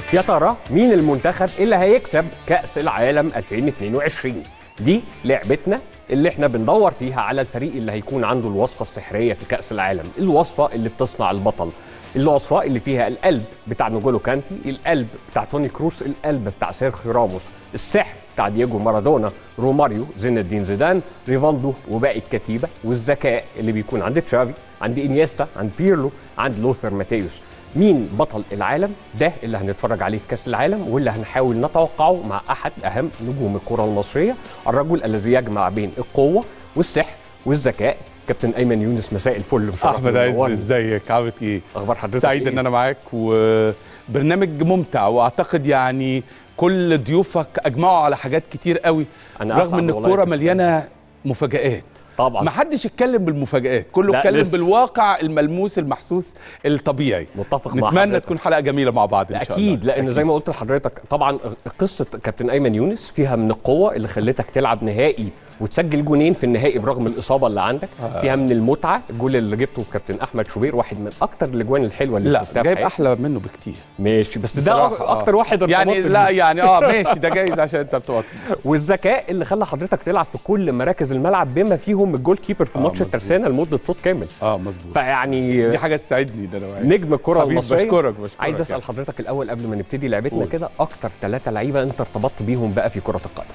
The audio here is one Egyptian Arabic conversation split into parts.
يا ترى مين المنتخب اللي هيكسب كأس العالم 2022 دي لعبتنا اللي احنا بندور فيها على الفريق اللي هيكون عنده الوصفة السحرية في كأس العالم الوصفة اللي بتصنع البطل الوصفة اللي فيها القلب بتاع نجولو كانتي القلب بتاع توني كروس القلب بتاع سيرخيو راموس السحر بتاع دييجو مارادونا روماريو زين الدين زيدان ريفالدو وباقي الكتيبة والذكاء اللي بيكون عند تشافي عند انيستا عند بيرلو عند لوثر ماتيوس مين بطل العالم ده اللي هنتفرج عليه في كاس العالم واللي هنحاول نتوقعه مع احد اهم نجوم الكره المصريه الرجل الذي يجمع بين القوه والسحر والذكاء كابتن ايمن يونس مساء الفل مشرف احمد عز ومنورني. ازيك عامل ايه اخبار حضرتك سعيد إيه؟ ان انا معاك وبرنامج ممتع واعتقد يعني كل ضيوفك اجمعوا على حاجات كتير قوي أنا رغم أسعد ان والله الكوره يا كابتن. مليانه مفاجآت طبعا ما حدش اتكلم بالمفاجآت كله لا، اتكلم لسه. بالواقع الملموس المحسوس الطبيعي متفق مع نتمنى حضرتك. تكون حلقه جميله مع بعض ان شاء الله اكيد لان زي ما قلت لحضرتك طبعا قصه كابتن ايمن يونس فيها من القوه اللي خلتك تلعب نهائي وتسجل جونين في النهائي برغم الاصابه اللي عندك فيها من المتعه الجول اللي جبته في كابتن احمد شوبير واحد من اكتر الاجوان الحلوه اللي لا شفتها في جايب حياتي. احلى منه بكتير ماشي بس ده بصراحة، آه. اكتر واحد يعني ارتبطت لا بيه. يعني اه ماشي ده جايز عشان انت ارتبطت والذكاء اللي خلى حضرتك تلعب في كل مراكز الملعب بما فيهم الجول كيبر في آه، ماتش مظبوط. الترسانه لمده شوط كامل اه مظبوط فيعني دي حاجه تساعدني ده انا نجم الكره حبيبي، المصريه بشكرك بشكرك عايز يعني. اسال حضرتك الاول قبل ما نبتدي لعبتنا قول. كده اكتر ثلاثه لعيبه انت ارتبطت بيهم بقى في كره القدم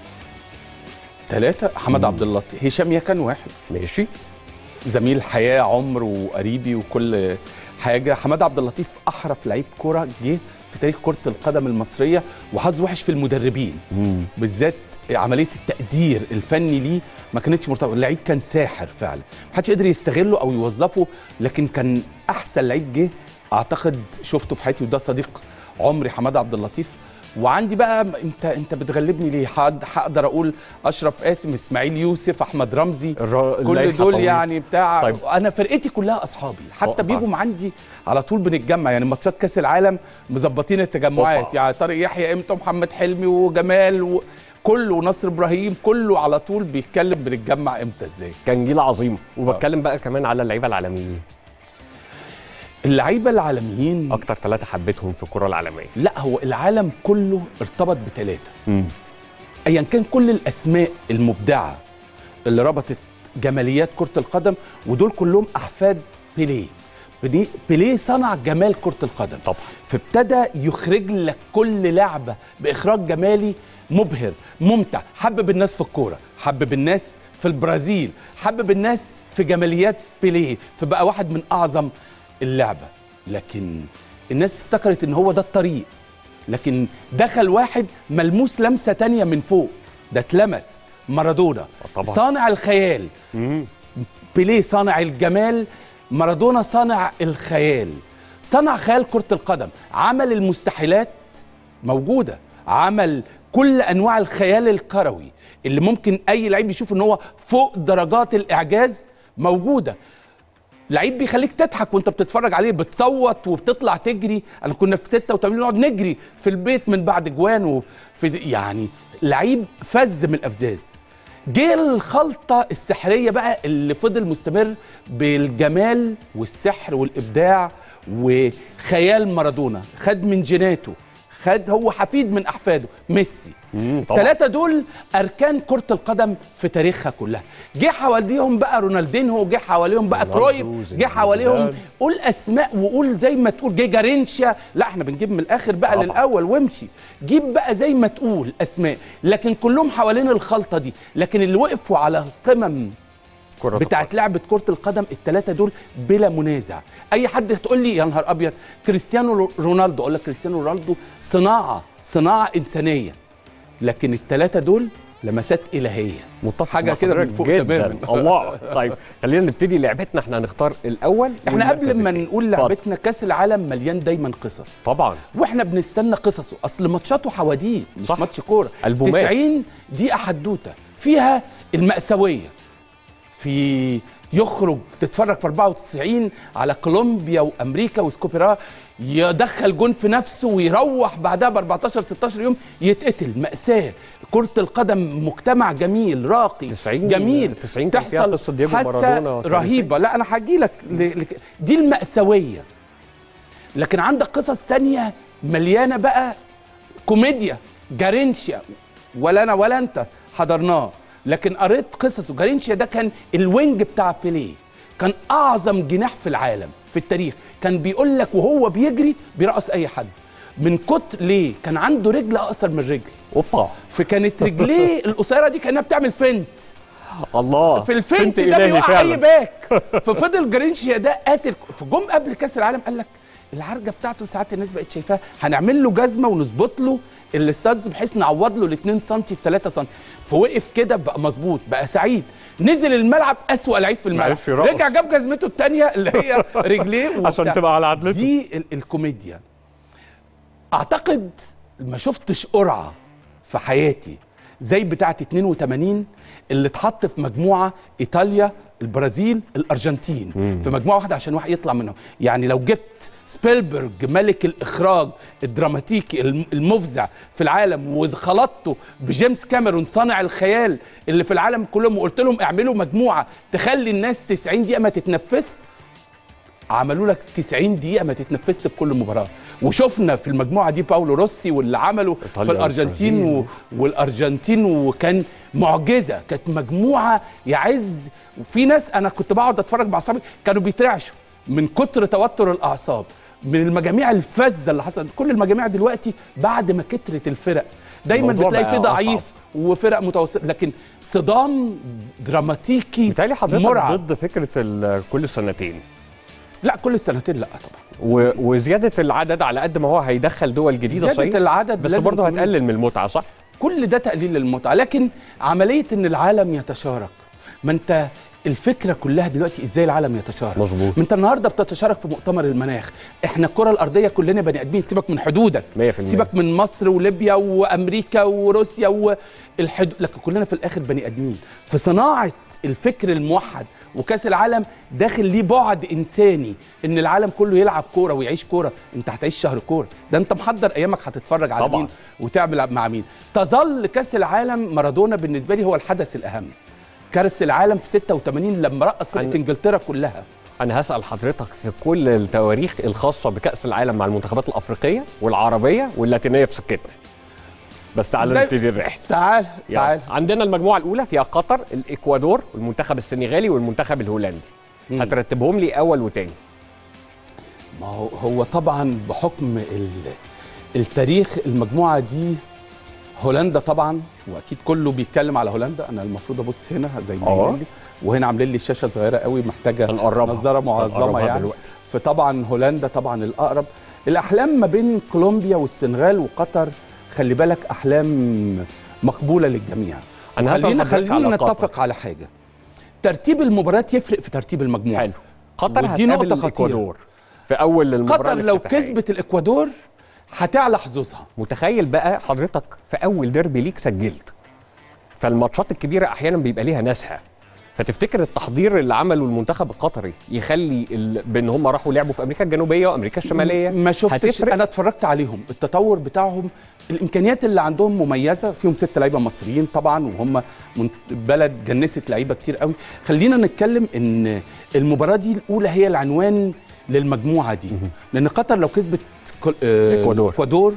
ثلاثه حمد عبد اللطيف هشام يكن واحد ماشي زميل حياه عمر وقريبي وكل حاجه حماد عبد اللطيف احرف لعيب كره جه في تاريخ كره القدم المصريه وحظ وحش في المدربين بالذات عمليه التقدير الفني ليه ما كانتش مرتبطه اللعيب كان ساحر فعلا محدش قدر يستغله او يوظفه لكن كان احسن لعيب جه اعتقد شفته في حياتي وده صديق عمري حماد عبد اللطيف وعندي بقى انت انت بتغلبني ليه حد- هقدر اقول اشرف قاسم اسماعيل يوسف احمد رمزي الر- كل اللائحة دول طويلة. يعني بتاع طيب. طيب. انا فرقتي كلها اصحابي حتى طبعا. بيجوا عندي على طول بنتجمع يعني ماتشات كاس العالم مظبطين التجمعات أوبا. يعني طارق يحيى امتى محمد حلمي وجمال و... كله ونصر ابراهيم كله على طول بيتكلم بنتجمع امتى ازاي كان جيل عظيم وبتكلم بقى كمان على اللعيبه العالميين اللعيبه العالميين اكتر ثلاثه حبيتهم في الكره العالميه لا هو العالم كله ارتبط بثلاثه ايا كان كل الاسماء المبدعه اللي ربطت جماليات كره القدم ودول كلهم احفاد بيليه بيليه- بيليه صنع جمال كره القدم طبعا فابتدى يخرج لك كل لعبه باخراج جمالي مبهر ممتع حبب الناس في الكوره حبب الناس في البرازيل حبب الناس في جماليات بيليه فبقى واحد من اعظم اللعبه لكن الناس افتكرت ان هو ده الطريق لكن دخل واحد ملموس لمسه تانية من فوق ده اتلمس مارادونا طبعا. صانع الخيال بيليه صانع الجمال مارادونا صانع الخيال صنع خيال كرة القدم عمل المستحيلات موجودة عمل كل أنواع الخيال الكروي اللي ممكن أي لعيب يشوف إن هو فوق درجات الإعجاز موجودة لعيب بيخليك تضحك وانت بتتفرج عليه بتصوت وبتطلع تجري انا كنا في 86 نقعد نجري في البيت من بعد جوان وفي يعني لعيب فز من الافزاز جه الخلطه السحريه بقى اللي فضل مستمر بالجمال والسحر والابداع وخيال مارادونا خد من جيناته خد هو حفيد من احفاده ميسي طبعاً. الثلاثه دول اركان كره القدم في تاريخها كلها جه حواليهم بقى رونالدينهو جه حواليهم بقى رونالدو، كرويف زين جه حواليهم زيدان. قول اسماء وقول زي ما تقول جه جارينشيا لا احنا بنجيب من الاخر بقى طبعا. للاول وامشي جيب بقى زي ما تقول اسماء لكن كلهم حوالين الخلطه دي لكن اللي وقفوا على القمم كره بتاعت لعبه كره القدم الثلاثه دول بلا منازع اي حد تقول لي يا نهار ابيض كريستيانو رونالدو اقول لك كريستيانو رونالدو صناعه صناعه انسانيه لكن الثلاثه دول لمسات الهيه متفق حاجة مع كده من حضرتك فوق جداً. تماماً. الله طيب خلينا نبتدي لعبتنا احنا هنختار الاول احنا والمركز قبل ما التاني. نقول اتفضل. لعبتنا كاس العالم مليان دايما قصص طبعا واحنا بنستنى قصصه اصل ماتشاته حواديت مش صح. ماتش كوره ألبومات. 90 دقيقه حدوته فيها المأساويه في يخرج تتفرج في 94 على كولومبيا وامريكا وسكوبيرا يدخل جون في نفسه ويروح بعدها ب 14 16 يوم يتقتل مأساة كرة القدم مجتمع جميل راقي 90 جميل 90 كان فيها قصة دييجو حادثة مارادونا كارثية. رهيبة لا أنا هجي لك ل... ل... دي المأساوية لكن عندك قصص تانية مليانه بقى كوميديا جارينشيا ولا انا ولا انت حضرناه لكن قريت قصصه جارينشيا ده كان الوينج بتاع بيليه كان اعظم جناح في العالم في التاريخ كان بيقول لك وهو بيجري بيرقص اي حد من كتر ليه كان عنده رجل اقصر من رجل اوبا فكانت رجليه القصيره دي كانها بتعمل فنت الله في الفنت بنت ده إلهي بيوقع اي فعلاً. باك ففضل جرينشيا ده قاتل فجم قبل كاس العالم قال لك العرجه بتاعته ساعات الناس بقت شايفاها هنعمل له جزمه ونظبط له الستادز بحيث نعوض له ال 2 سم ال 3 سم فوقف كده بقى مظبوط بقى سعيد نزل الملعب اسوأ لعيب في الملعب معرفش يرقص. رجع جاب جزمته الثانيه اللي هي رجليه عشان وبتاع. تبقى على عدلته. دي ال- الكوميديا اعتقد ما شفتش قرعه في حياتي زي بتاعه 82 اللي اتحط في مجموعه ايطاليا البرازيل الارجنتين في مجموعه واحده عشان واحد يطلع منهم يعني لو جبت سبيلبرج ملك الاخراج الدراماتيكي الم- المفزع في العالم وخلطته بجيمس كاميرون صانع الخيال اللي في العالم كلهم وقلت لهم اعملوا مجموعه تخلي الناس 90 دقيقه ما تتنفس عملوا لك 90 دقيقه ما تتنفسش في كل مباراه وشفنا في المجموعه دي باولو روسي واللي عمله في إيطاليا الارجنتين و... والبرازيل. والارجنتين وكان معجزه كانت مجموعه يعز وفي ناس انا كنت بقعد اتفرج مع اصحابي كانوا بيترعشوا من كتر توتر الاعصاب من المجاميع الفذه اللي حصلت كل المجاميع دلوقتي بعد ما كترت الفرق دايما الموضوع بتلاقي بقى في ضعيف أصعب. وفرق متوسطه لكن صدام دراماتيكي بالتالي حضرتك مرعب ضد فكره ال- كل سنتين لا كل سنتين لا طبعا و- وزياده العدد على قد ما هو هيدخل دول جديده زيادة صحيح العدد بس لازم برضه تكون- هتقلل من المتعه صح كل ده تقليل للمتعه لكن عمليه ان العالم يتشارك ما انت الفكره كلها دلوقتي ازاي العالم يتشارك مظبوط. ما انت النهارده بتتشارك في مؤتمر المناخ احنا الكره الارضيه كلنا بني ادمين سيبك من حدودك 100%. سيبك من مصر وليبيا وامريكا وروسيا والحدود لكن كلنا في الاخر بني ادمين في صناعه الفكر الموحد وكاس العالم داخل ليه بعد انساني ان العالم كله يلعب كوره ويعيش كوره انت هتعيش شهر كوره ده انت محضر ايامك هتتفرج على طبعاً. مين وتعمل مع مين تظل كاس العالم مارادونا بالنسبه لي هو الحدث الاهم كاس العالم في 86 لما رقص فرقه عن- انجلترا كلها انا هسال حضرتك في كل التواريخ الخاصه بكاس العالم مع المنتخبات الافريقيه والعربيه واللاتينيه في سكتنا بس تعالوا إزاي؟ نبتدي الرحله تعال يلا. تعال عندنا المجموعه الاولى فيها قطر الاكوادور والمنتخب السنغالي والمنتخب الهولندي مم. هترتبهم لي اول وتاني ما هو هو طبعا بحكم ال- التاريخ المجموعه دي هولندا طبعا واكيد كله بيتكلم على هولندا انا المفروض ابص هنا زي ما آه. قايل لي وهنا عاملين لي شاشه صغيره قوي محتاجه هنقربها. نظاره معظمه هنقربها يعني دلوقتي. فطبعا هولندا طبعا الاقرب الاحلام ما بين كولومبيا والسنغال وقطر خلي بالك احلام مقبوله للجميع أنا هسأل خلينا حضرتك خلينا على قطر. نتفق على حاجه ترتيب المباريات يفرق في ترتيب المجموعه حلو قطر ودي هتقابل نقطة خطيرة. الاكوادور في اول المباراه قطر لو الافتتاحية. كسبت الاكوادور هتعلى حظوظها متخيل بقى حضرتك في اول ديربي ليك سجلت فالماتشات الكبيره احيانا بيبقى ليها ناسها فتفتكر التحضير اللي عمله المنتخب القطري يخلي ال... بان هم راحوا لعبوا في امريكا الجنوبيه وامريكا الشماليه ما شفتش هتفرق؟ انا اتفرجت عليهم التطور بتاعهم الامكانيات اللي عندهم مميزه فيهم ست لعيبه مصريين طبعا وهم من بلد جنست لعيبه كتير قوي خلينا نتكلم ان المباراه دي الاولى هي العنوان للمجموعه دي لان قطر لو كسبت كل- آه، الإكوادور. الاكوادور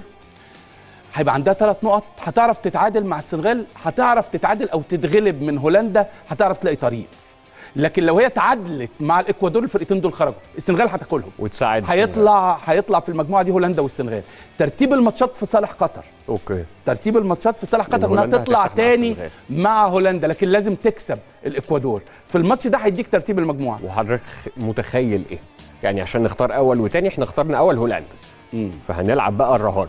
هيبقى عندها ثلاث نقط هتعرف تتعادل مع السنغال هتعرف تتعادل او تتغلب من هولندا هتعرف تلاقي طريق لكن لو هي تعادلت مع الاكوادور الفرقتين دول خرجوا السنغال هتاكلهم وتساعد السنغال. هيطلع هيطلع في المجموعه دي هولندا والسنغال ترتيب الماتشات في صالح قطر اوكي ترتيب الماتشات في صالح قطر انها هولندا تطلع هتفتح مع تاني السنغال. مع هولندا لكن لازم تكسب الاكوادور في الماتش ده هيديك ترتيب المجموعه وحضرتك متخيل ايه يعني عشان نختار اول وتاني احنا اخترنا اول هولندا مم. فهنلعب بقى الرهان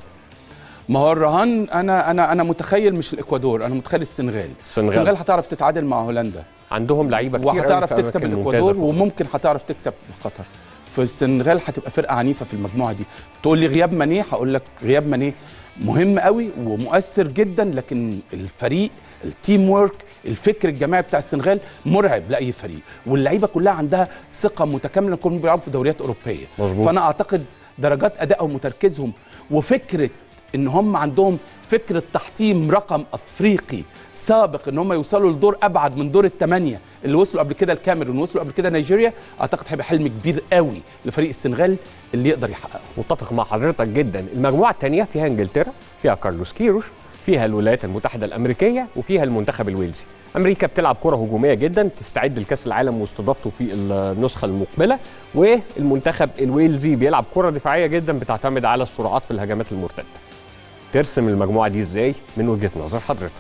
ما هو الرهان انا انا انا متخيل مش الاكوادور انا متخيل السنغال السنغال. السنغال هتعرف تتعادل مع هولندا عندهم لعيبه كتير قوي وهتعرف في تكسب أماكن الاكوادور ممتازة فوق. وممكن هتعرف تكسب قطر فالسنغال هتبقى فرقه عنيفه في المجموعه دي تقول لي غياب ماني هقول لك غياب ماني مهم قوي ومؤثر جدا لكن الفريق التيم وورك الفكر الجماعي بتاع السنغال مرعب لاي فريق واللعيبه كلها عندها ثقه متكامله كلهم بيلعبوا في دوريات اوروبيه مظبوط. فانا اعتقد درجات ادائهم وتركيزهم وفكره ان هم عندهم فكره تحطيم رقم افريقي سابق ان هم يوصلوا لدور ابعد من دور الثمانيه اللي وصلوا قبل كده الكاميرون وصلوا قبل كده نيجيريا اعتقد هيبقى حلم كبير قوي لفريق السنغال اللي يقدر يحققه متفق مع حضرتك جدا المجموعه الثانيه فيها انجلترا فيها كارلوس كيروش فيها الولايات المتحده الامريكيه وفيها المنتخب الويلزي امريكا بتلعب كره هجوميه جدا تستعد لكاس العالم واستضافته في النسخه المقبله والمنتخب الويلزي بيلعب كره دفاعيه جدا بتعتمد على السرعات في الهجمات المرتده ترسم المجموعه دي ازاي من وجهه نظر حضرتك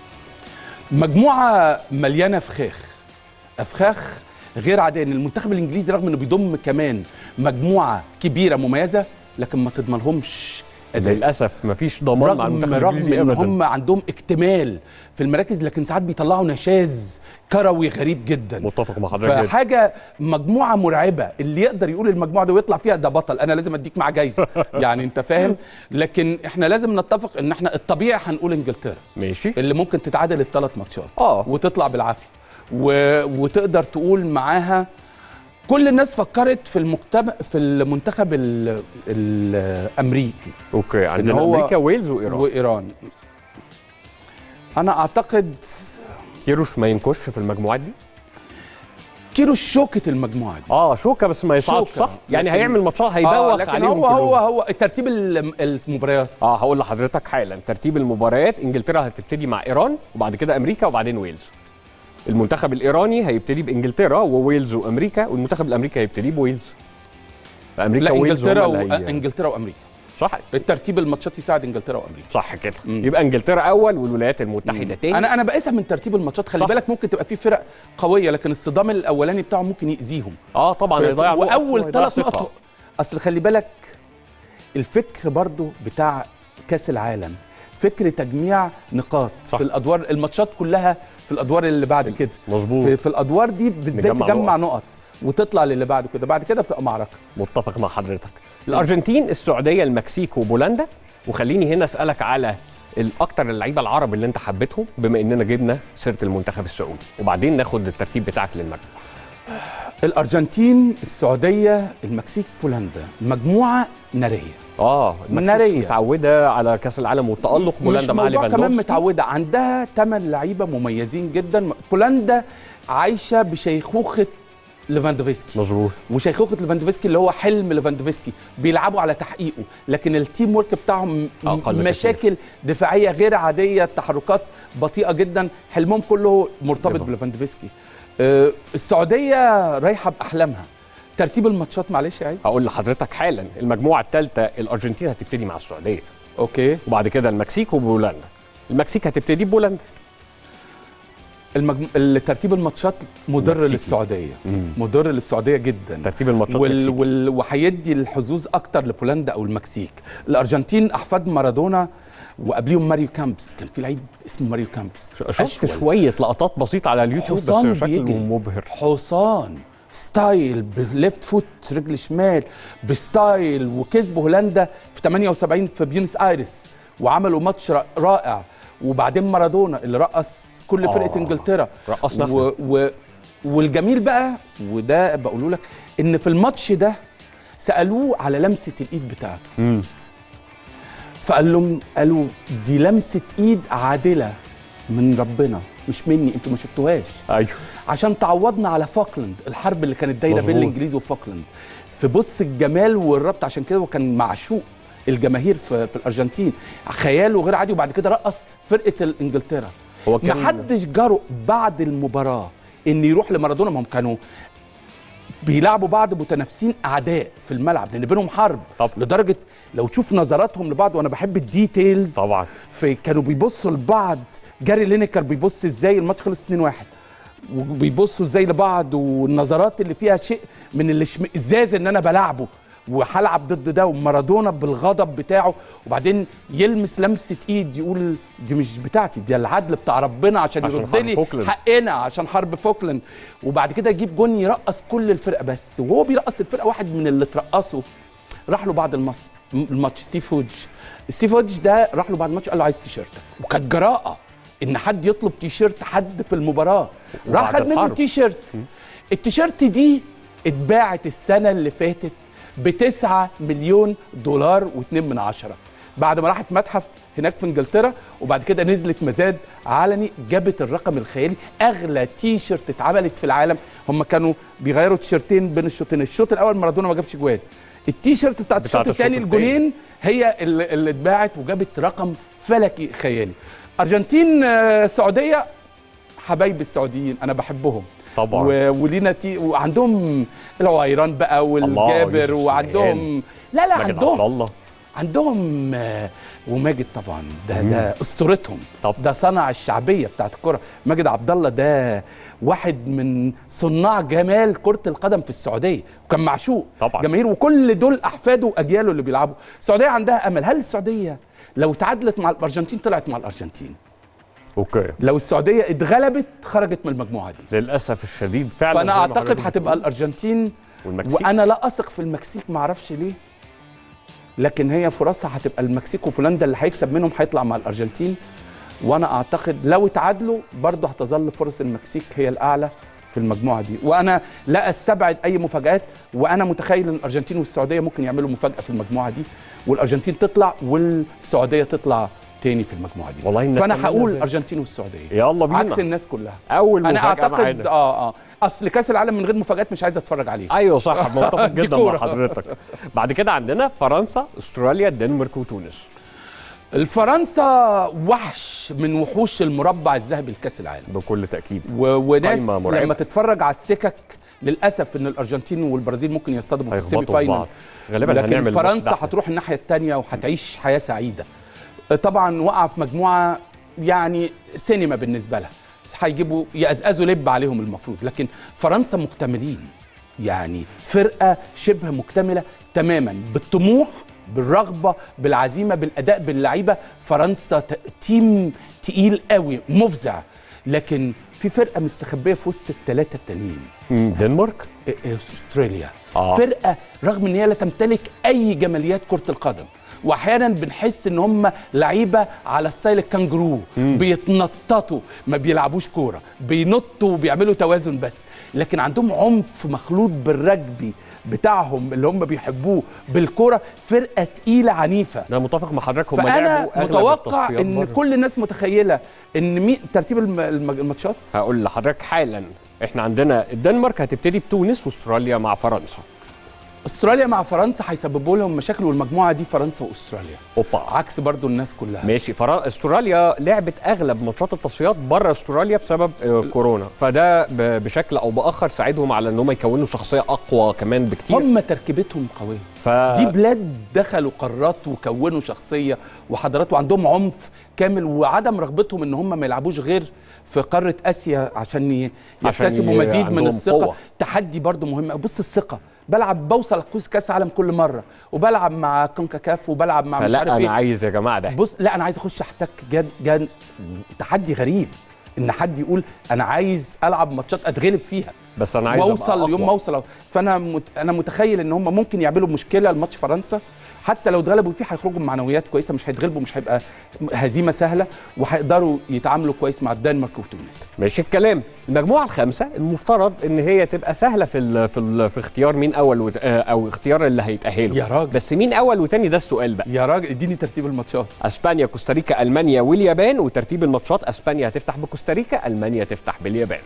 مجموعه مليانه فخاخ افخاخ غير عاديه ان المنتخب الانجليزي رغم انه بيضم كمان مجموعه كبيره مميزه لكن ما تضمنهمش أداء. للاسف مفيش ضمان مع رغم المنتخب رغم الانجليزي ان ابدا هم عندهم اكتمال في المراكز لكن ساعات بيطلعوا نشاز كروي غريب جدا متفق مع حضرتك جدا فحاجه مجموعه مرعبه اللي يقدر يقول المجموعه دي ويطلع فيها ده بطل انا لازم اديك معاه جايزه يعني انت فاهم لكن احنا لازم نتفق ان احنا الطبيعي هنقول انجلترا ماشي اللي ممكن تتعادل الثلاث ماتشات اه وتطلع بالعافيه و... وتقدر تقول معاها كل الناس فكرت في المكتب في المنتخب ال... الامريكي اوكي عندنا هو- امريكا ويلز وايران وايران انا اعتقد كيروش ما ينكش في المجموعات دي كيلو شوكه المجموعه دي اه شوكه بس ما يصعدش شوكة. صح يعني لكن- هيعمل ماتشات آه هيبوخ لكن عليهم هو هو كلهم. هو ترتيب ال- المباريات اه هقول لحضرتك حالا ترتيب المباريات انجلترا هتبتدي مع ايران وبعد كده امريكا وبعدين ويلز المنتخب الايراني هيبتدي بانجلترا وويلز وامريكا والمنتخب الامريكي هيبتدي بويلز فامريكا لا وويلز انجلترا هم و... اللي هي- انجلترا وامريكا صح الترتيب الماتشات يساعد انجلترا وامريكا صح كده مم. يبقى انجلترا اول والولايات المتحده تاني انا انا بقيسها من ترتيب الماتشات خلي صح. بالك ممكن تبقى في فرق قويه لكن الصدام الاولاني بتاعهم ممكن يأذيهم اه طبعا ف- هيضيع نقط واول وهيضيع ثلاث ثقة. نقط اصل خلي بالك الفكر برضو بتاع كاس العالم فكر تجميع نقاط صح. في الادوار الماتشات كلها في الادوار اللي بعد كده مظبوط في, في الادوار دي ازاي نجمع تجمع نقط. نقط وتطلع للي بعد كده بعد كده بتبقى معركه متفق مع حضرتك الارجنتين السعوديه المكسيك وبولندا وخليني هنا اسالك على الاكتر اللعيبه العرب اللي انت حبيتهم بما اننا جبنا سيره المنتخب السعودي وبعدين ناخد الترتيب بتاعك للمجموعه الارجنتين السعوديه المكسيك بولندا مجموعه ناريه اه المكسيك نارية. متعوده على كاس العالم والتالق مش بولندا مع موضوع كمان ليفاندوفسكي متعوده عندها ثمان لعيبه مميزين جدا بولندا عايشه بشيخوخه ليفاندوفسكي مظبوط وشيخوخه ليفاندوفسكي اللي هو حلم ليفاندوفسكي بيلعبوا على تحقيقه لكن التيم ورك بتاعهم أقل كتير. مشاكل دفاعيه غير عاديه تحركات بطيئه جدا حلمهم كله مرتبط ليفا. بليفاندوفسكي آه، السعوديه رايحه باحلامها ترتيب الماتشات معلش يا عايز هقول لحضرتك حالا المجموعه الثالثه الارجنتين هتبتدي مع السعوديه اوكي وبعد كده المكسيك وبولندا المكسيك هتبتدي ببولندا المجم... ترتيب الماتشات مضر مكسيكي. للسعوديه مم. مضر للسعوديه جدا ترتيب الماتشات وال... مكسيكي. وال... وهيدي الحظوظ اكتر لبولندا او المكسيك الارجنتين احفاد مارادونا وقبليهم ماريو كامبس كان في لعيب اسمه ماريو كامبس شفت أشول. شويه لقطات بسيطه على اليوتيوب حصان بس شكله بيجري. مبهر حصان ستايل بليفت فوت رجل شمال بستايل وكسبوا هولندا في 78 في بيونس ايرس وعملوا ماتش را- رائع وبعدين مارادونا اللي رقص كل آه، فرقه انجلترا رقصنا إحنا. و... و... والجميل بقى وده بقوله لك ان في الماتش ده سالوه على لمسه الايد بتاعته مم. فقال لهم قالوا دي لمسه ايد عادله من ربنا مش مني انتوا ما شفتوهاش ايوه عشان تعوضنا على فوكلاند الحرب اللي كانت دايره بين مظبوط. الانجليز وفوكلاند في بص الجمال والربط عشان كده وكان معشوق الجماهير في, في الارجنتين خياله غير عادي وبعد كده رقص فرقه انجلترا هو كان ما حدش جرؤ بعد المباراه ان يروح لمارادونا ما هم كانوا بيلعبوا بعض متنافسين اعداء في الملعب لان بينهم حرب طب. لدرجه لو تشوف نظراتهم لبعض وانا بحب الديتيلز طبعا في كانوا بيبصوا لبعض جاري لينيكر بيبص ازاي الماتش خلص 2-1 وبيبصوا ازاي لبعض والنظرات اللي فيها شيء من الاشمئزاز ان انا بلعبه وهلعب ضد ده ومارادونا بالغضب بتاعه وبعدين يلمس لمسه ايد يقول دي مش بتاعتي دي العدل بتاع ربنا عشان, عشان يرد حرب لي فوكلاند. حقنا عشان حرب فوكلاند وبعد كده يجيب جون يرقص كل الفرقه بس وهو بيرقص الفرقه واحد من اللي ترقصوا راح له بعد المص... الماتش سي فوج السي فوج ده راح له بعد الماتش قال له عايز تيشيرتك وكانت جراءه ان حد يطلب تيشيرت حد في المباراه راح وبعد خد منه الحرب. التيشيرت التيشيرت دي اتباعت السنه اللي فاتت ب 9 مليون دولار و2 من عشرة بعد ما راحت متحف هناك في انجلترا وبعد كده نزلت مزاد علني جابت الرقم الخيالي اغلى تي شيرت اتعملت في العالم هم كانوا بيغيروا تيشيرتين بين الشوطين الشوط الاول مارادونا ما جابش جوان التي شيرت بتاعت الشوط بتاعت الشوط الثاني التاني. الجونين هي اللي اللي اتباعت وجابت رقم فلكي خيالي ارجنتين آه، سعوديه حبايب السعوديين انا بحبهم طبعا. و- ولينا تي وعندهم العويران بقى والجابر يوسف وعندهم لا لا ماجد عندهم عبد الله عندهم آه، وماجد طبعا ده ده اسطورتهم طب. ده صنع الشعبيه بتاعت الكره ماجد عبد الله ده واحد من صناع جمال كره القدم في السعوديه وكان معشوق طبعاً. جماهير وكل دول احفاده واجياله اللي بيلعبوا السعوديه عندها امل هل السعوديه لو تعادلت مع الارجنتين طلعت مع الارجنتين اوكي لو السعوديه اتغلبت خرجت من المجموعه دي للاسف الشديد فعلا فانا زي ما اعتقد حضرتك هتبقى بتقول. الارجنتين والمكسيك وانا لا اثق في المكسيك ما اعرفش ليه لكن هي فرصها هتبقى المكسيك وبولندا اللي هيكسب منهم هيطلع مع الارجنتين وانا اعتقد لو اتعادلوا برضه هتظل فرص المكسيك هي الاعلى في المجموعه دي وانا لا استبعد اي مفاجات وانا متخيل ان الارجنتين والسعوديه ممكن يعملوا مفاجاه في المجموعه دي والارجنتين تطلع والسعوديه تطلع تاني في المجموعه دي والله فانا نتمنى هقول ذلك. الارجنتين والسعوديه يلا بينا عكس الناس كلها اول انا مفاجاه اعتقد معانا اه اه اصل كاس العالم من غير مفاجات مش عايز اتفرج عليه ايوه صح متفق دي جدا مع كورة. حضرتك بعد كده عندنا فرنسا استراليا الدنمارك وتونس الفرنسا وحش من وحوش المربع الذهبي لكاس العالم بكل تاكيد و... وناس قايمة مرعبة. لما تتفرج على السكك للاسف ان الارجنتين والبرازيل ممكن يصطدموا في السيمي هيخبطوا في فاينل بعض غالبا لكن هنعمل ماتش فرنسا ده. هتروح الناحيه الثانيه وهتعيش حياه سعيده طبعا وقع في مجموعه يعني سينما بالنسبه لها هيجيبوا يقزقزوا لب عليهم المفروض لكن فرنسا مكتملين يعني فرقه شبه مكتمله تماما بالطموح بالرغبه بالعزيمه بالاداء باللعيبه فرنسا ت- تيم تقيل قوي مفزع لكن في فرقه مستخبيه في وسط الثلاثه التانيين مم، دنمارك استراليا آه. آه. فرقه رغم ان هي لا تمتلك اي جماليات كره القدم واحيانا بنحس ان هم لعيبه على ستايل الكانجرو بيتنططوا ما بيلعبوش كوره بينطوا وبيعملوا توازن بس لكن عندهم عنف مخلوط بالرجبي بتاعهم اللي هم بيحبوه بالكوره فرقه تقيله عنيفه انا متفق مع حضرتك هم فانا لعبوا أغلب متوقع التصفيات ان بره. كل الناس متخيله ان مين ترتيب الم- الم- الماتشات هقول لحضرتك حالا احنا عندنا الدنمارك هتبتدي بتونس واستراليا مع فرنسا استراليا مع فرنسا هيسببوا لهم مشاكل والمجموعه دي فرنسا واستراليا اوبا عكس برضو الناس كلها ماشي فرا... استراليا لعبت اغلب ماتشات التصفيات بره استراليا بسبب آه، كورونا فده ب... بشكل او باخر ساعدهم على ان هم يكونوا شخصيه اقوى كمان بكتير هم تركيبتهم قويه ف... دي بلاد دخلوا قارات وكونوا شخصيه وحضارات وعندهم عنف كامل وعدم رغبتهم ان هم ما يلعبوش غير في قاره اسيا عشان ي- عشان يكتسبوا ي- مزيد من عندهم الثقه قوة. تحدي برضو مهم أوي. بص الثقه بلعب بوصل كوس كاس عالم كل مره وبلعب مع كونكاكاف وبلعب مع مش فلا عارف انا ايه عايز يا جماعه ده بص لا انا عايز اخش احتك جد جد تحدي غريب ان حد يقول انا عايز العب ماتشات اتغلب فيها بس انا عايز أبقى واوصل يوم ما أقوى. اوصل فانا مت... انا متخيل ان هم ممكن يعملوا مشكله لماتش فرنسا حتى لو اتغلبوا فيه هيخرجوا بمعنويات كويسه مش هيتغلبوا مش هيبقى هزيمه سهله وهيقدروا يتعاملوا كويس مع الدنمارك وتونس ماشي الكلام المجموعه الخامسه المفترض ان هي تبقى سهله في ال في, ال في اختيار مين اول وت... آه، او اختيار اللي هيتاهلوا يا راجل. بس مين اول وتاني ده السؤال بقى يا راجل اديني ترتيب الماتشات اسبانيا كوستاريكا المانيا واليابان وترتيب الماتشات اسبانيا هتفتح بكوستاريكا المانيا تفتح باليابان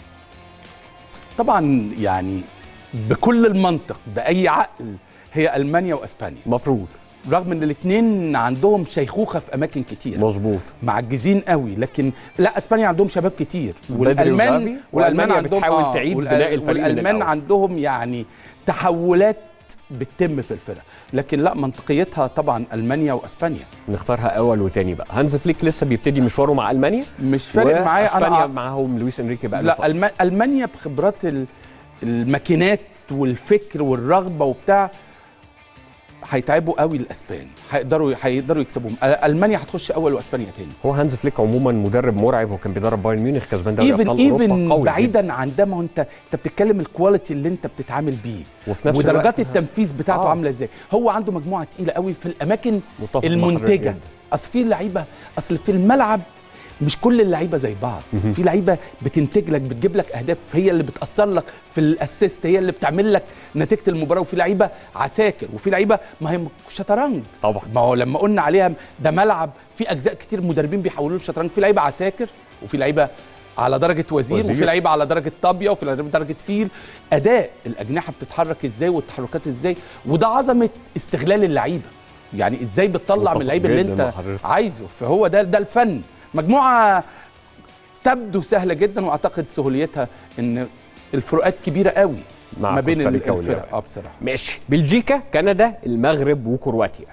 طبعا يعني بكل المنطق باي عقل هي المانيا واسبانيا مفروض رغم ان الاثنين عندهم شيخوخه في اماكن كتير مظبوط معجزين قوي لكن لا اسبانيا عندهم شباب كتير بدري وجافي، والالمان وألمانيا عندهم بتحاول تعيد والأل- بناء الفريق من والالمان الأول. عندهم يعني تحولات بتتم في الفرق لكن لا منطقيتها طبعا المانيا واسبانيا نختارها اول وتاني بقى هانز فليك لسه بيبتدي مشواره مع المانيا مش فارق معايا اسبانيا انا معاهم لويس انريكي بقى له لا فترة. ألم... المانيا بخبرات ال- الماكينات والفكر والرغبه وبتاع هيتعبوا قوي الاسبان هيقدروا هيقدروا يكسبوهم أ- المانيا هتخش اول واسبانيا تاني هو هانز فليك عموما مدرب مرعب هو كان بيدرب بايرن ميونخ كسبان دوري ايفن ابطال اوروبا ايفن قوي جداً. بعيدا عن ده ما هو انت انت بتتكلم الكواليتي اللي انت بتتعامل بيه وفي نفس ودرجات الوقت التنفيذ بتاعته آه. عامله ازاي هو عنده مجموعه تقيله قوي في الاماكن متفق مع حضرتك المنتجه جداً. اصل في لعيبه اصل في الملعب مش كل اللعيبه زي بعض في لعيبه بتنتج لك بتجيب لك اهداف هي اللي بتاثر لك في الاسيست هي اللي بتعمل لك نتيجه المباراه وفي لعيبه عساكر وفي لعيبه ما هي شطرنج طبعا ما هو لما قلنا عليها ده ملعب في اجزاء كتير مدربين بيحولوه للشطرنج في لعيبه عساكر وفي لعيبه على درجه وزير, وزير. وفي لعيبه على درجه طابيه وفي لعيبه درجه فيل اداء الاجنحه بتتحرك ازاي والتحركات ازاي وده عظمه استغلال اللعيبه يعني ازاي بتطلع متفق من اللعيب اللي جداً مع انت حضرتك. عايزه فهو ده ده الفن مجموعه تبدو سهله جدا واعتقد سهوليتها ان الفروقات كبيره قوي مع ما بين كوستاريكا الفرق واليابان. اه بصراحه ماشي بلجيكا كندا المغرب وكرواتيا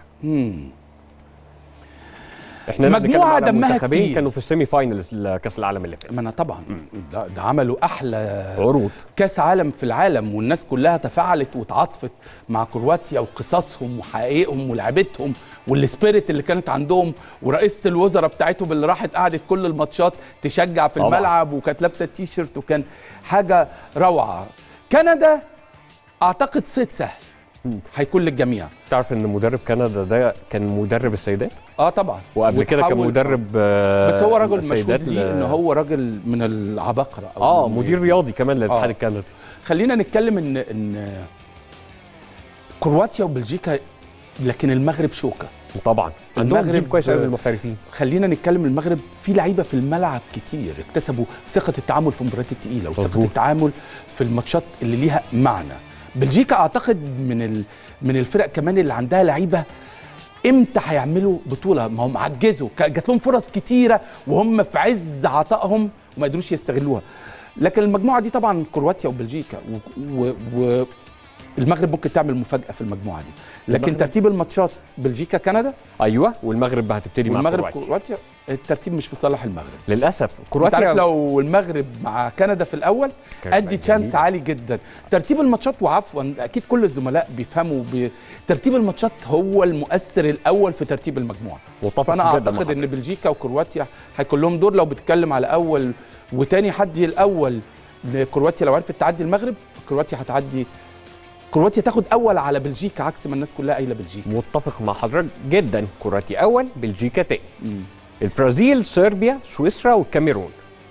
احنا هنا بنتكلم مجموعة على دمها منتخبين تقيل. كانوا في السيمي فاينلز لكاس العالم اللي فات ما انا طبعا ده, ده عملوا احلى عروض كاس عالم في العالم والناس كلها تفاعلت وتعاطفت مع كرواتيا وقصصهم وحقائقهم ولعبتهم والسبيريت اللي كانت عندهم ورئيسه الوزراء بتاعتهم اللي راحت قعدت كل الماتشات تشجع في طبعاً. الملعب وكانت لابسه التيشيرت وكان حاجه روعه كندا اعتقد صيد سهل هيكون للجميع تعرف ان مدرب كندا ده كان مدرب السيدات اه طبعا وقبل كده كان وتحول- مدرب آه، بس هو راجل السيدات مشهود ليه ل- ان هو راجل من العباقره أو اه من مدير رياضي كمان للاتحاد آه. الكندي خلينا نتكلم ان ان كرواتيا وبلجيكا لكن المغرب شوكه طبعا عندهم المغرب- جيل كويس قوي من المحترفين خلينا نتكلم المغرب في لعيبه في الملعب كتير اكتسبوا ثقه التعامل في المباريات الثقيله وثقه مظبوط. التعامل في الماتشات اللي ليها معنى بلجيكا اعتقد من ال... من الفرق كمان اللي عندها لعيبه امتى هيعملوا بطوله ما هم عجزوا ك- جات لهم فرص كتيره وهم في عز عطائهم وما قدروش يستغلوها لكن المجموعه دي طبعا كرواتيا وبلجيكا و... و... و... المغرب ممكن تعمل مفاجاه في المجموعه دي لكن المغرب- ترتيب الماتشات بلجيكا كندا ايوه والمغرب هتبتدي مع والمغرب كرواتيا كرواتيا الترتيب مش في صالح المغرب للاسف انت كرواتيا عارف لو المغرب مع كندا في الاول كان ادي هيبقى تشانس جميل. عالي جدا ترتيب الماتشات وعفوا اكيد كل الزملاء بيفهموا بي... ترتيب الماتشات هو المؤثر الاول في ترتيب المجموعه متفق فانا جدا مع اعتقد ان حضرتك. بلجيكا وكرواتيا هيكون لهم دور لو بتتكلم على اول وتاني حد الاول لكرواتيا لو عرفت تعدي المغرب كرواتيا هتعدي كرواتيا تاخد اول على بلجيكا عكس ما الناس كلها قايله بلجيكا متفق مع حضرتك جدا كرواتيا اول بلجيكا تاني البرازيل صربيا سويسرا والكاميرون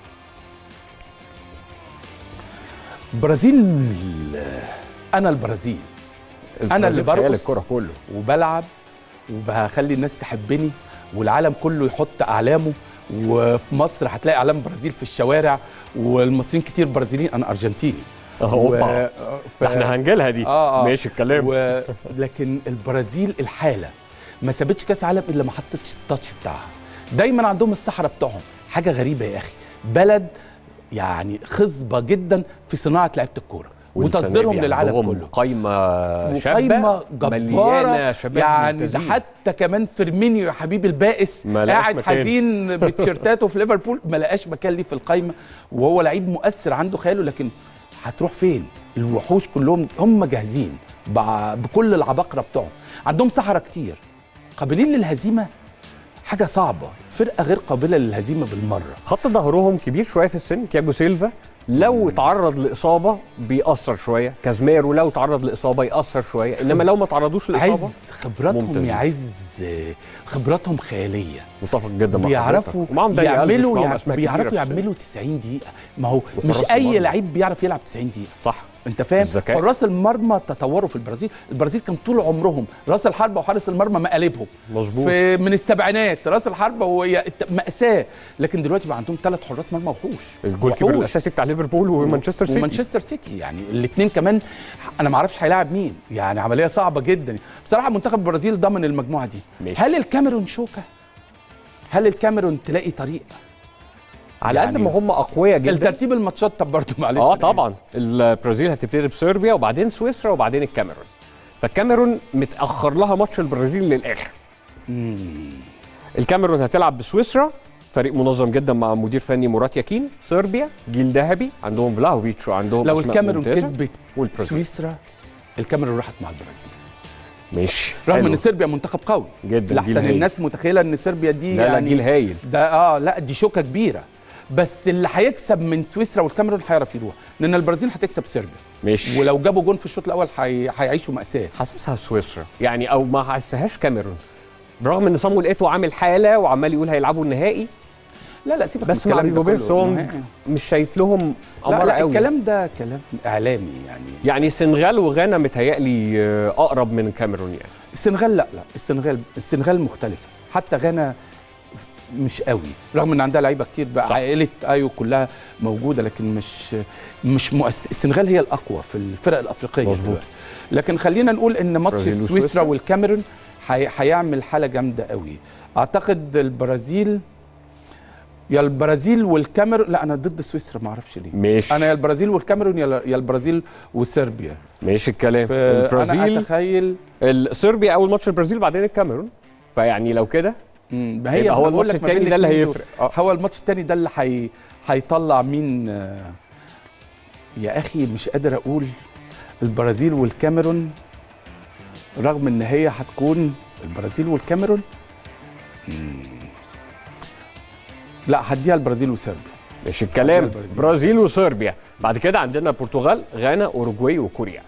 برازيل انا البرازيل أنا اللي البرازيل خيال برقص. الكره كله وبلعب وبخلي الناس تحبني والعالم كله يحط اعلامه وفي مصر هتلاقي اعلام برازيل في الشوارع والمصريين كتير برازيليين انا ارجنتيني أوبا. ف... ده احنا هنجيلها دي آه آه. ماشي الكلام و... لكن البرازيل الحاله ما سابتش كاس عالم الا ما حطتش التاتش بتاعها دايما عندهم الصحراء بتوعهم حاجه غريبه يا اخي بلد يعني خصبه جدا في صناعه لعيبه الكوره والسنة وتصديرهم دي للعالم عندهم كله قايمه شابه وقايمه مليانه جباره شباب يعني ده ممتازين. حتى كمان فيرمينيو يا حبيب البائس ما لقاش قاعد مكان. حزين بتيشيرتاته في ليفربول ما لقاش مكان ليه في القايمه وهو لعيب مؤثر عنده خياله لكن هتروح فين؟ الوحوش كلهم هم جاهزين بع- بكل العباقره بتوعهم عندهم سحره كتير قابلين للهزيمه حاجه صعبه فرقه غير قابله للهزيمه بالمره خط ظهرهم كبير شويه في السن تياجو سيلفا لو اتعرض لاصابه بيأثر شويه كازميرو لو اتعرض لاصابه يأثر شويه انما لو ما تعرضوش لاصابه عز خبراتهم ممتازين. يعز خبراتهم خياليه متفق جدا مع بيعرفوا حضرتك. ومعاهم داني ألفيش، يعملوا معاهم يع- أسماء كبيرة بيعرفوا في السن. يعملوا 90 دقيقة ما هو وحراس مش أي المرمى. لعيب بيعرف يلعب 90 دقيقة صح أنت فاهم؟ الذكاء. حراس المرمى تطوروا في البرازيل، البرازيل كان طول عمرهم راس الحربة وحارس المرمى مقالبهم مظبوط في من السبعينات راس الحربة وهي الت- مأساة لكن دلوقتي بقى عندهم ثلاث حراس مرمى وحوش الجول كيبر وحوش. الاساسي بتاع ليفربول ومانشستر سيتي ومانشستر سيتي يعني الاثنين كمان انا ما اعرفش هيلاعب مين يعني عمليه صعبه جدا بصراحه منتخب البرازيل ضمن المجموعه دي ماشي. هل الكاميرون شوكه هل الكاميرون تلاقي طريق على قد يعني ما هم اقوياء جدا الترتيب الماتشات طب برضه معلش اه أنا طبعا البرازيل هتبتدي بصربيا وبعدين سويسرا وبعدين الكاميرون فالكاميرون متاخر لها ماتش البرازيل للاخر الكاميرون هتلعب بسويسرا فريق منظم جدا مع مدير فني مرات ياكين صربيا جيل ذهبي عندهم فلاهوفيتش وعندهم لو أسماء الكاميرون ممتازة. كسبت والبرازيل. سويسرا الكاميرون راحت مع البرازيل ماشي رغم حلو. ان صربيا منتخب قوي جدا جيل لحسن هايل. الناس متخيله ان صربيا دي لا لا يعني جيل هايل ده اه لا دي شوكه كبيره بس اللي هيكسب من سويسرا والكاميرون هيعرف يروح لان البرازيل هتكسب صربيا ماشي ولو جابوا جون في الشوط الاول هي- هيعيشوا ماساه حاسسها سويسرا يعني او ما حاسسهاش كاميرون برغم ان صامويل ايتو عامل حاله وعمال يقول هيلعبوا النهائي لا لا سيبك بس من مع الكلام ده ريجوبير كله. سونج ما هي- مش شايف لهم لا, امر لا قوي الكلام ده كلام اعلامي يعني يعني السنغال وغانا متهيألي آه، اقرب من الكاميرون يعني السنغال لا لا السنغال السنغال مختلفه حتى غانا مش قوي رغم ان عندها لعيبه كتير بقى صح. عائله ايو كلها موجوده لكن مش مش مؤس... السنغال هي الاقوى في الفرق الافريقيه مظبوط. دلوقتي. لكن خلينا نقول ان ماتش برازيل سويسرا وسويسرا. والكاميرون هي... هيعمل حاله جامده قوي اعتقد البرازيل يا البرازيل والكاميرون لا انا ضد سويسرا ما اعرفش ليه مش انا يا البرازيل والكاميرون يا يا البرازيل وصربيا مش الكلام فانا البرازيل اتخيل صربيا اول ماتش البرازيل بعدين الكاميرون فيعني لو كده مم، ما هي يبقى هو أنا بقول الماتش لك ما بين التاني ده اللي الاتنين هيفرق. دول. آه. هو الماتش التاني ده اللي هي هيطلع مين آه، يا اخي مش قادر اقول البرازيل والكاميرون رغم ان هي هتكون البرازيل والكاميرون مم. لا هديها البرازيل وصربيا مش الكلام البرازيل. برازيل وصربيا بعد كده عندنا البرتغال غانا اوروجواي وكوريا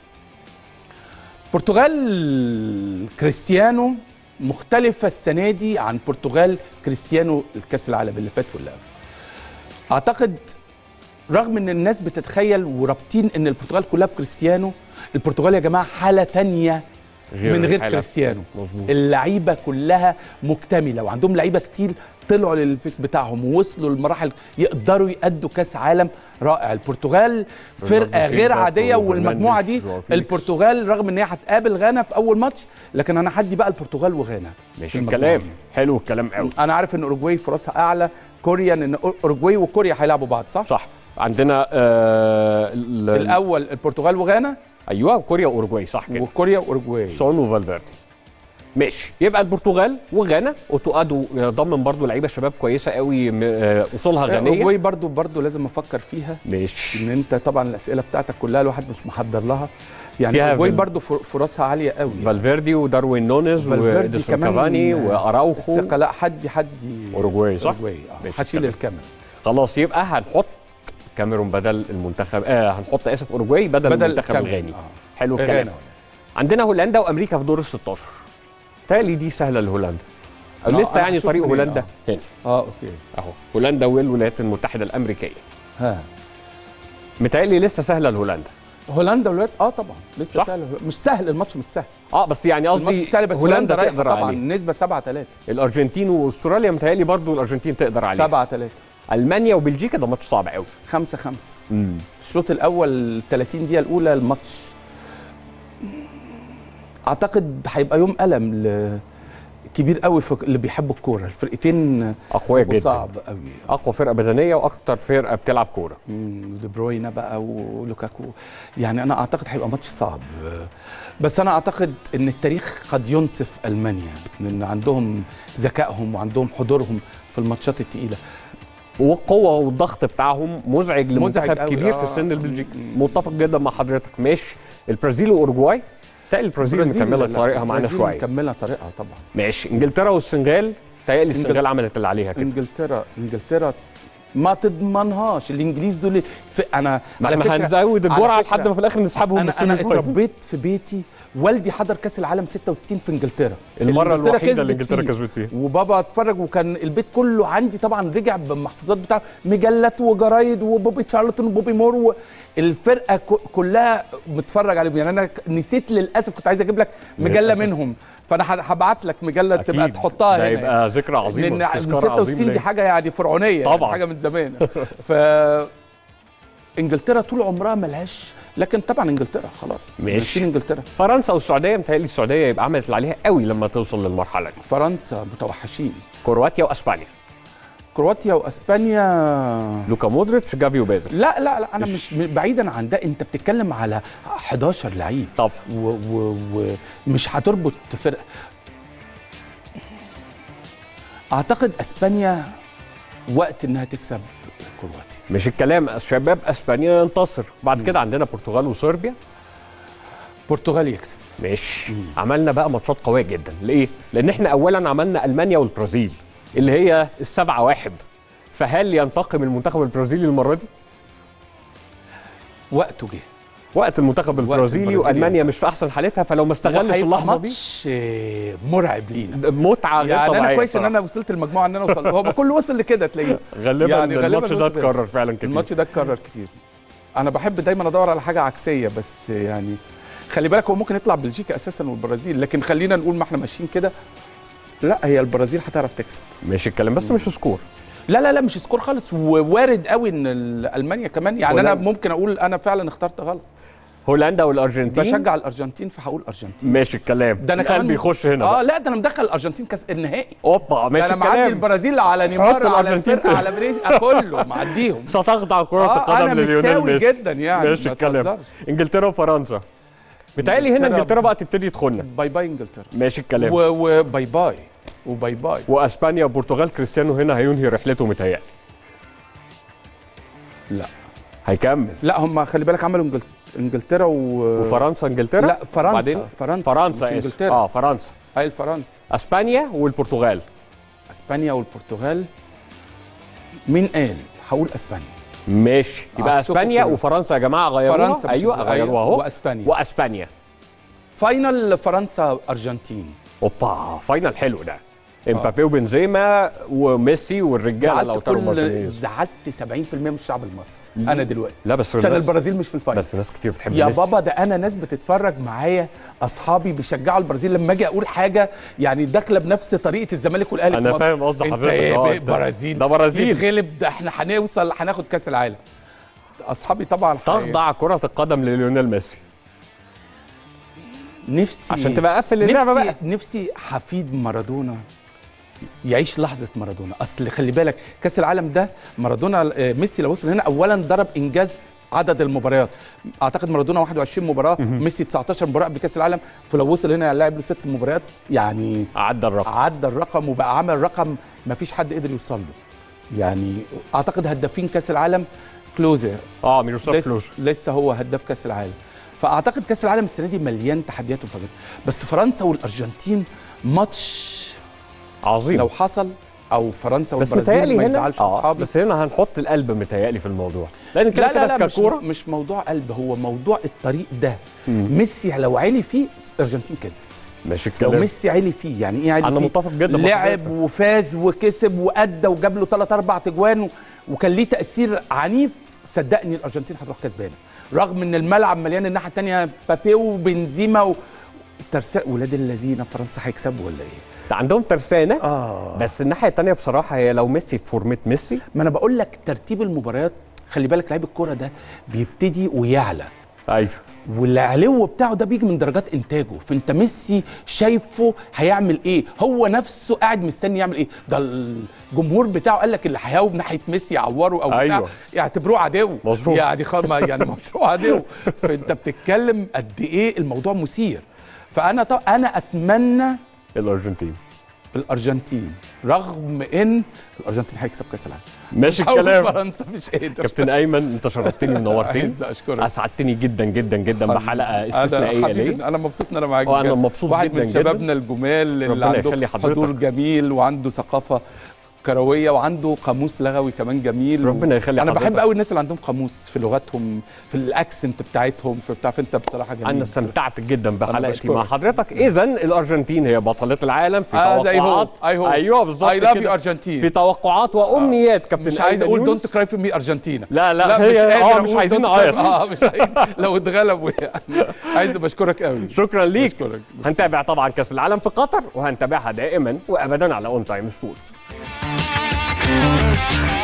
برتغال كريستيانو مختلفة السنة دي عن برتغال كريستيانو الكأس العالم اللي فات واللي قبل. أعتقد رغم إن الناس بتتخيل ورابطين إن البرتغال كلها بكريستيانو، البرتغال يا جماعة حالة تانية من غير الحالة. كريستيانو. مظبوط اللعيبة كلها مكتملة وعندهم لعيبة كتير طلعوا للبيك بتاعهم ووصلوا لمراحل يقدروا يأدوا كأس عالم رائع البرتغال فرقة برناردو غير سيلفا عادية وفرنانديز والمجموعة دي وجواو فيليكس. البرتغال رغم ان هي هتقابل غانا في اول ماتش لكن انا هدي بقى البرتغال وغانا مش في المجموعة الكلام دي. حلو الكلام قوي انا عارف ان اوروجواي فرصها اعلى كوريا ان اوروجواي وكوريا هيلعبوا بعض صح؟ صح عندنا آه ال- الاول البرتغال وغانا ايوه كوريا واوروجواي صح كده وكوريا واوروجواي سون وفالفيردي ماشي يبقى البرتغال وغانا وتؤادوا ضمن برضو لعيبه شباب كويسه قوي م- آه، اصولها غنيه اوروجواي برضو برضو لازم افكر فيها ماشي ان انت طبعا الاسئله بتاعتك كلها الواحد مش محضر لها يعني فيها اوروجواي فال- برضو فر- فرصها عاليه قوي فالفيردي وداروين نونيز فالفيردي واديسون كمان كافاني واراوخو الثقه لا حدي حدي أوروجواي، صح؟ اوروجواي آه. ماشي، هشيل تمام. الكاميرا خلاص يبقى هنحط كاميرون بدل المنتخب آه هنحط اسف اوروجواي بدل, بدل المنتخب الكاميرون، الغاني آه. حلو الكلام غانا. عندنا هولندا وامريكا في دور ال 16 تالي دي سهله لهولندا آه، لسه أنا يعني هشوف طريق منين، هولندا هنا اه اوكي اهو هولندا والولايات المتحده الامريكيه ها متهيألي لسه سهله لهولندا هولندا والولايات اه طبعا لسه صح؟ سهل مش سهل الماتش مش سهل اه بس يعني الماتش قصدي مش سهل بس هولندا رايحة تقدر طبعا عليه النسبه 7 3 الارجنتين واستراليا متهيألي برضو الارجنتين تقدر عليه 7 3 المانيا وبلجيكا ده ماتش صعب قوي 5 5 الشوط الاول 30 دقيقه الاولى الماتش اعتقد هيبقى يوم الم ل... كبير قوي في اللي بيحبوا الكوره الفرقتين اقوياء هيبقوا جدا صعب قوي اقوى فرقه بدنيه واكتر فرقه بتلعب كوره مم، دي بروينا بقى ولوكاكو يعني انا اعتقد هيبقى ماتش صعب بس انا اعتقد ان التاريخ قد ينصف المانيا لان عندهم ذكائهم وعندهم حضورهم في الماتشات التقيله والقوه والضغط بتاعهم مزعج مزعج لمنتخب قوي، كبير آه. في السن البلجيكي متفق جدا مع حضرتك ماشي البرازيل واوروجواي تقل البرازيل مكمله لا، طريقها معانا البرازيل شويه مكمله طريقها طبعا ماشي انجلترا والسنغال تهيألي السنغال عملت اللي عليها كده انجلترا انجلترا ما تضمنهاش الانجليز دول في انا ما على احنا فكرة- هنزود على الجرعه فكرة لحد ما في الاخر نسحبهم من انا السيمي انا فاينل. اتربيت في بيتي والدي حضر كاس العالم 66 في انجلترا المره إنجلترا الوحيده اللي كسبت انجلترا فيه. كسبت فيها وبابا اتفرج وكان البيت كله عندي طبعا رجع بالمحفوظات بتاعه مجلات وجرايد وبوبي تشارلتون وبوبي مور الفرقه ك- كلها متفرج عليهم يعني انا ك- نسيت للاسف كنت عايز اجيب لك مجله للأسف. منهم فانا ه- هبعت لك مجله تبقى أكيد. تحطها ده هنا يبقى ذكرى عظيمه لان تذكرة 66 دي عظيمة. حاجه يعني فرعونيه طبعاً. يعني حاجه من زمان ف انجلترا طول عمرها ملهاش لكن طبعا انجلترا خلاص ماشي. ماشيين انجلترا فرنسا والسعوديه متهيألي السعوديه يبقى عملت اللي عليها قوي لما توصل للمرحله دي فرنسا متوحشين كرواتيا واسبانيا كرواتيا واسبانيا لوكا مودريتش جافي وبيدر لا لا لا انا مش بعيدا عن ده انت بتتكلم على 11 لعيب طبعا ومش هتربط فرقه اعتقد اسبانيا وقت انها تكسب كرواتيا مش الكلام شباب اسبانيا ينتصر بعد كده عندنا البرتغال وصربيا البرتغال يكسب ماشي عملنا بقى ماتشات قويه جدا ليه لان احنا اولا عملنا المانيا والبرازيل اللي هي السبعة واحد فهل ينتقم المنتخب البرازيلي المره دي وقته جه وقت المنتخب البرازيلي البرازيلي. والمانيا مش في احسن حالتها فلو ما استغلش وهيبقى اللحظه دي ماتش آه، مرعب لينا متعه غير يعني طبيعيه انا كويس ان بصراحة. انا وصلت المجموعه ان انا وصلت هو كله وصل لكده تلاقيه غالبا يعني غالباً الماتش ده وصل كده. اتكرر فعلا كتير الماتش ده اتكرر كتير انا بحب دايما ادور على حاجه عكسيه بس يعني خلي بالك هو ممكن يطلع بلجيكا اساسا والبرازيل لكن خلينا نقول ما احنا ماشيين كده لا هي البرازيل هتعرف تكسب ماشي الكلام بس مش سكور لا لا لا مش سكور خالص ووارد قوي ان ال- المانيا كمان يعني انا هولندا. ممكن اقول انا فعلا اخترت غلط هولندا والارجنتين بشجع الارجنتين فهقول ارجنتين ماشي الكلام ده انا كمان قلبي يخش هنا اه بقى. لا ده انا مدخل الارجنتين كاس النهائي اوبا ده ماشي انا معدي الكلام البرازيل على حط نيمار على الأرجنتين الفرقه على بريز آه، كله معديهم ستخضع كرة آه، القدم أنا لليونيل مساوي ميسي جدا يعني، ماشي ما الكلام تهزرش. انجلترا وفرنسا بتهيألي هنا إنجلترا- انجلترا بقى تبتدي تدخلنا باي باي انجلترا ماشي الكلام و- وباي باي وباي باي واسبانيا وبرتغال كريستيانو هنا هينهي رحلته متهيألي لا هيكمل لا هم خلي بالك عملوا إنجلت- انجلترا و... وفرنسا انجلترا لا فرنسا بعدين فرنسا فرنسا مش اسف انجلترا اه فرنسا هاي فرنسا اسبانيا والبرتغال اسبانيا والبرتغال مين قال هقول اسبانيا ماشي يبقى عكسكم اسبانيا كلكم. وفرنسا يا جماعه غيروها فرنسا مش ايوه هتتغير. غيروها اهو واسبانيا واسبانيا فاينل فرنسا ارجنتين اوبا فاينل حلو ده امبابي وبنزيما وميسي والرجاله زعلت لوتارو كل مارتينيز زعلت 70% من الشعب المصري انا دلوقتي لا بس عشان الناس البرازيل مش في الفاينل بس ناس كتير بتحب يا ميسي. بابا ده انا ناس بتتفرج معايا اصحابي بيشجعوا البرازيل لما اجي اقول حاجه يعني داخله بنفس طريقه الزمالك والاهلي أنا في مصر. فاهم قصد انت حضرتك، ايه آه، بقى أنت- برازيل ده برازيل. يتغلب ده احنا هنوصل هناخد كاس العالم اصحابي طبعا تخضع كرة القدم لليونيل ميسي نفسي عشان تبقى قفل اللعبة نفسي بقى. نفسي حفيد مارادونا يعيش لحظه مارادونا اصل خلي بالك كاس العالم ده مارادونا آه، ميسي لو وصل هنا اولا ضرب انجاز عدد المباريات اعتقد مارادونا 21 مباراه ميسي 19 مباراه قبل كاس العالم فلو وصل هنا لعب له ست مباريات يعني عدى الرقم عدى الرقم وبقى عمل رقم ما فيش حد قدر يوصل له يعني اعتقد هدافين كاس العالم كلوزر اه ميروسلاف لسه, كلوز لسه هو هداف كاس العالم فاعتقد كاس العالم السنه دي مليان تحديات ومفاجآت بس فرنسا والارجنتين ماتش عظيم لو حصل او فرنسا بس والبرازيل متهيألي ما هنا يزعلش اه اصحابي بس هنا هنحط القلب متهيألي في الموضوع لان كده لا لا لا كده مش, ككوره مش موضوع قلب هو موضوع الطريق ده ميسي لو علي فيه الارجنتين كسبت ماشي لو الكلام ميسي علي فيه يعني ايه علي انا فيه متفق جدا مع لعب حضرتك. وفاز وكسب وادى وجاب له ثلاث اربع تجوان و- وكان ليه تاثير عنيف صدقني الارجنتين هتروح كسبانه رغم ان الملعب مليان الناحيه الثانيه بابي وبنزيما و... ترسا ولاد الذين فرنسا هيكسبوا ولا ايه؟ ده عندهم ترسانه اه بس الناحيه الثانيه بصراحه هي لو ميسي في فورمه ميسي ما انا بقول لك ترتيب المباريات خلي بالك لعيب الكوره ده بيبتدي ويعلى ايوه والعلو بتاعه ده بيجي من درجات انتاجه فانت ميسي شايفه هيعمل ايه هو نفسه قاعد مستني يعمل ايه ده الجمهور بتاعه قال لك اللي هيهاوب ناحيه ميسي يعوره او بتاع أيوة. يعتبروه عدو مظبوط. يعني خ... ما- يعني مشروع عدو فانت بتتكلم قد ايه الموضوع مثير فانا طب انا اتمنى الارجنتين الارجنتين رغم ان الارجنتين هيكسب كاس العالم ماشي أو الكلام فرنسا مش قادر كابتن ايمن انت شرفتني ونورتني عايز اشكرك اسعدتني جدا جدا جدا بحلقه استثنائيه أنا ليه حبيبي انا مبسوط ان انا معاك وأنا بجد. مبسوط واحد جداً من جداً. شبابنا الجمال اللي ربنا عنده يخلي حضرتك. حضور جميل وعنده ثقافه كرويه وعنده قاموس لغوي كمان جميل ربنا يخلي انا بحب حضرتك. قوي الناس اللي عندهم قاموس في لغتهم في الاكسنت بتاعتهم في بتاع فانت بصراحه جميل انا استمتعت جدا بحلقتي بشكرك. مع حضرتك اذا الارجنتين هي بطله العالم في آه زي توقعات هو اي هو ايوه بالظبط اي لاف يو كده ارجنتين في توقعات وامنيات كابتن مش عايز أيمن اقول يونس. دونت كراي في مي ارجنتينا لا لا, مش هي قادر اه مش أقول عايزين don't cry- نعيط اه مش عايز لو اتغلبوا يعني عايز بشكرك قوي شكرا ليك بشكرك. هنتابع طبعا كاس العالم في قطر وهنتابعها دائما وابدا على اون تايم سبورتس